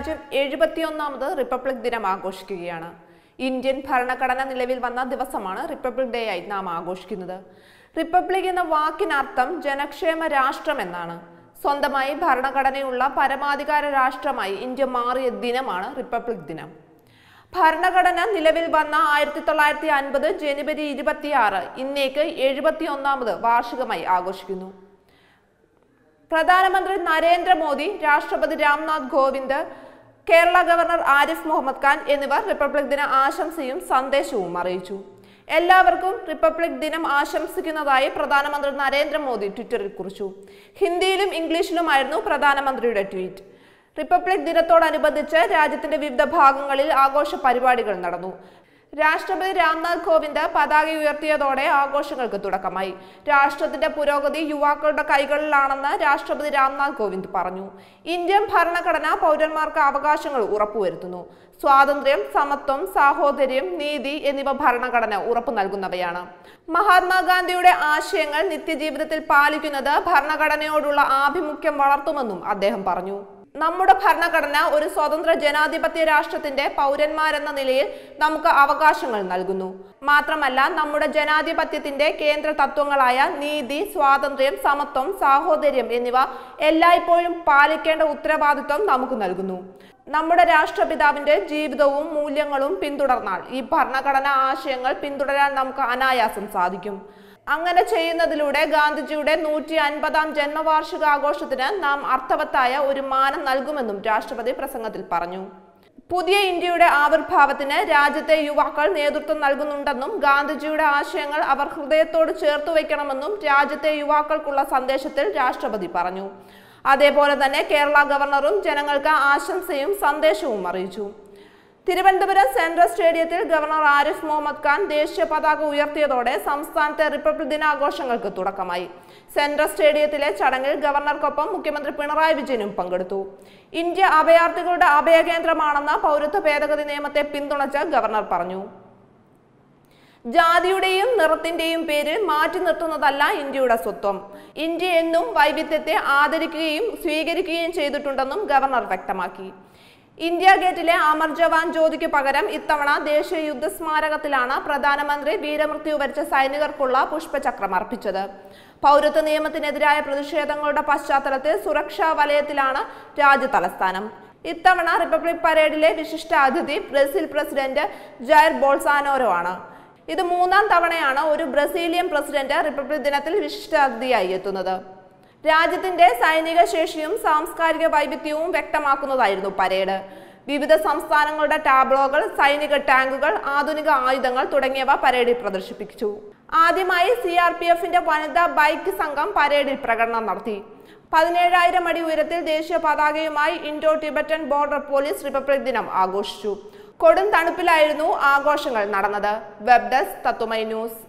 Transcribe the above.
രാജ്യം എഴുപത്തിയൊന്നാമത് റിപ്പബ്ലിക് ദിനം ആഘോഷിക്കുകയാണ് ഇന്ത്യൻ ഭരണഘടന നിലവിൽ വന്ന ദിവസമാണ് റിപ്പബ്ലിക് ഡേ ആയി നാം ആഘോഷിക്കുന്നത് റിപ്പബ്ലിക് എന്ന വാക്കിനർത്ഥം ജനക്ഷേമ രാഷ്ട്രം എന്നാണ് സ്വന്തമായി ഭരണഘടനയുള്ള പരമാധികാര രാഷ്ട്രമായി ഇന്ത്യ മാറിയ ദിനമാണ് റിപ്പബ്ലിക് ദിനം ഭരണഘടന നിലവിൽ വന്ന ആയിരത്തി തൊള്ളായിരത്തി അൻപത് ജനുവരി ഇരുപത്തിയാറ് ഇന്നേക്ക് എഴുപത്തി ഒന്നാമത് വാർഷികമായി ആഘോഷിക്കുന്നു പ്രധാനമന്ത്രി നരേന്ദ്രമോദി രാഷ്ട്രപതി രാംനാഥ് കോവിന്ദ് കേരള ഗവർണർ ആരിഫ് മുഹമ്മദ് ഖാൻ എന്നിവർ റിപ്പബ്ലിക് ദിന ആശംസയും സന്ദേശവും അറിയിച്ചു എല്ലാവർക്കും റിപ്പബ്ലിക് ദിനം ആശംസിക്കുന്നതായി പ്രധാനമന്ത്രി നരേന്ദ്രമോദി ട്വിറ്ററിൽ കുറിച്ചു ഹിന്ദിയിലും ഇംഗ്ലീഷിലുമായിരുന്നു പ്രധാനമന്ത്രിയുടെ ട്വീറ്റ് റിപ്പബ്ലിക് ദിനത്തോടനുബന്ധിച്ച് രാജ്യത്തിന്റെ വിവിധ ഭാഗങ്ങളിൽ ആഘോഷ പരിപാടികൾ നടന്നു രാഷ്ട്രപതി രാംനാഥ് കോവിന്ദ് പതാക ഉയർത്തിയതോടെ ആഘോഷങ്ങൾക്ക് തുടക്കമായി രാഷ്ട്രത്തിന്റെ പുരോഗതി യുവാക്കളുടെ കൈകളിലാണെന്ന് രാഷ്ട്രപതി രാംനാഥ് കോവിന്ദ് പറഞ്ഞു ഇന്ത്യൻ ഭരണഘടന പൗരന്മാർക്ക് അവകാശങ്ങൾ ഉറപ്പുവരുത്തുന്നു സ്വാതന്ത്ര്യം സമത്വം സാഹോദര്യം നീതി എന്നിവ ഭരണഘടന ഉറപ്പു നൽകുന്നവയാണ് മഹാത്മാഗാന്ധിയുടെ ആശയങ്ങൾ നിത്യജീവിതത്തിൽ പാലിക്കുന്നത് ഭരണഘടനയോടുള്ള ആഭിമുഖ്യം വളർത്തുമെന്നും അദ്ദേഹം പറഞ്ഞു നമ്മുടെ ഭരണഘടന ഒരു സ്വതന്ത്ര ജനാധിപത്യ രാഷ്ട്രത്തിന്റെ പൗരന്മാരെന്ന നിലയിൽ നമുക്ക് അവകാശങ്ങൾ നൽകുന്നു മാത്രമല്ല നമ്മുടെ ജനാധിപത്യത്തിന്റെ കേന്ദ്ര തത്വങ്ങളായ നീതി സ്വാതന്ത്ര്യം സമത്വം സാഹോദര്യം എന്നിവ എല്ലായ്പ്പോഴും പാലിക്കേണ്ട ഉത്തരവാദിത്വം നമുക്ക് നൽകുന്നു നമ്മുടെ രാഷ്ട്രപിതാവിന്റെ ജീവിതവും മൂല്യങ്ങളും പിന്തുടർന്നാൽ ഈ ഭരണഘടനാ ആശയങ്ങൾ പിന്തുടരാൻ നമുക്ക് അനായാസം സാധിക്കും അങ്ങനെ ചെയ്യുന്നതിലൂടെ ഗാന്ധിജിയുടെ നൂറ്റി അൻപതാം ജന്മവാർഷികാഘോഷത്തിന് നാം അർത്ഥവത്തായ ഒരു മാനം നൽകുമെന്നും രാഷ്ട്രപതി പ്രസംഗത്തിൽ പറഞ്ഞു പുതിയ ഇന്ത്യയുടെ ആവിർഭാവത്തിന് രാജ്യത്തെ യുവാക്കൾ നേതൃത്വം നൽകുന്നുണ്ടെന്നും ഗാന്ധിജിയുടെ ആശയങ്ങൾ അവർ ഹൃദയത്തോട് ചേർത്തു വയ്ക്കണമെന്നും രാജ്യത്തെ യുവാക്കൾക്കുള്ള സന്ദേശത്തിൽ രാഷ്ട്രപതി പറഞ്ഞു അതേപോലെ തന്നെ കേരള ഗവർണറും ജനങ്ങൾക്ക് ആശംസയും സന്ദേശവും അറിയിച്ചു തിരുവനന്തപുരം സെൻട്രൽ സ്റ്റേഡിയത്തിൽ ഗവർണർ ആരിഫ് മുഹമ്മദ് ഖാൻ ദേശീയ പതാക ഉയർത്തിയതോടെ സംസ്ഥാനത്തെ റിപ്പബ്ലിക് ദിനാഘോഷങ്ങൾക്ക് തുടക്കമായി സെൻട്രൽ സ്റ്റേഡിയത്തിലെ ചടങ്ങിൽ ഗവർണർക്കൊപ്പം മുഖ്യമന്ത്രി പിണറായി വിജയനും പങ്കെടുത്തു ഇന്ത്യ അഭയാർത്ഥികളുടെ അഭയകേന്ദ്രമാണെന്ന പൗരത്വ ഭേദഗതി നിയമത്തെ പിന്തുണച്ച് ഗവർണർ പറഞ്ഞു ജാതിയുടെയും നിറത്തിന്റെയും പേരിൽ മാറ്റി നിർത്തുന്നതല്ല ഇന്ത്യയുടെ സ്വത്വം ഇന്ത്യ എന്നും വൈവിധ്യത്തെ ആദരിക്കുകയും സ്വീകരിക്കുകയും ചെയ്തിട്ടുണ്ടെന്നും ഗവർണർ വ്യക്തമാക്കി ഇന്ത്യ ഗേറ്റിലെ അമർ ജവാൻ ജ്യോതിക്ക് പകരം ഇത്തവണ ദേശീയ യുദ്ധസ്മാരകത്തിലാണ് പ്രധാനമന്ത്രി വീരമൃത്യു വരിച്ച സൈനികർക്കുള്ള പുഷ്പചക്രം അർപ്പിച്ചത് പൗരത്വ നിയമത്തിനെതിരായ പ്രതിഷേധങ്ങളുടെ പശ്ചാത്തലത്തിൽ സുരക്ഷാ വലയത്തിലാണ് രാജ്യ തലസ്ഥാനം ഇത്തവണ റിപ്പബ്ലിക് പരേഡിലെ വിശിഷ്ട അതിഥി ബ്രസീൽ പ്രസിഡന്റ് ജയർ ബോൾസാനോരോ ആണ് ഇത് മൂന്നാം തവണയാണ് ഒരു ബ്രസീലിയൻ പ്രസിഡന്റ് റിപ്പബ്ലിക് ദിനത്തിൽ വിശിഷ്ട അതിഥിയായി എത്തുന്നത് രാജ്യത്തിന്റെ സൈനിക ശേഷിയും സാംസ്കാരിക വൈവിധ്യവും വ്യക്തമാക്കുന്നതായിരുന്നു പരേഡ് വിവിധ സംസ്ഥാനങ്ങളുടെ ടാബ്ലോകൾ സൈനിക ടാങ്കുകൾ ആധുനിക ആയുധങ്ങൾ തുടങ്ങിയവ പരേഡിൽ പ്രദർശിപ്പിച്ചു ആദ്യമായി സി ആർ പി എഫിന്റെ വനിതാ ബൈക്ക് സംഘം പരേഡിൽ പ്രകടനം നടത്തി പതിനേഴായിരം അടി ഉയരത്തിൽ ദേശീയ പതാകയുമായി Indo Tibetan border police republic ദിനം ആഘോഷിച്ചു കൊടും തണുപ്പിലായിരുന്നു ആഘോഷങ്ങൾ നടന്നത് വെബ് ഡെസ്ക് തത്തുമൈ ന്യൂസ്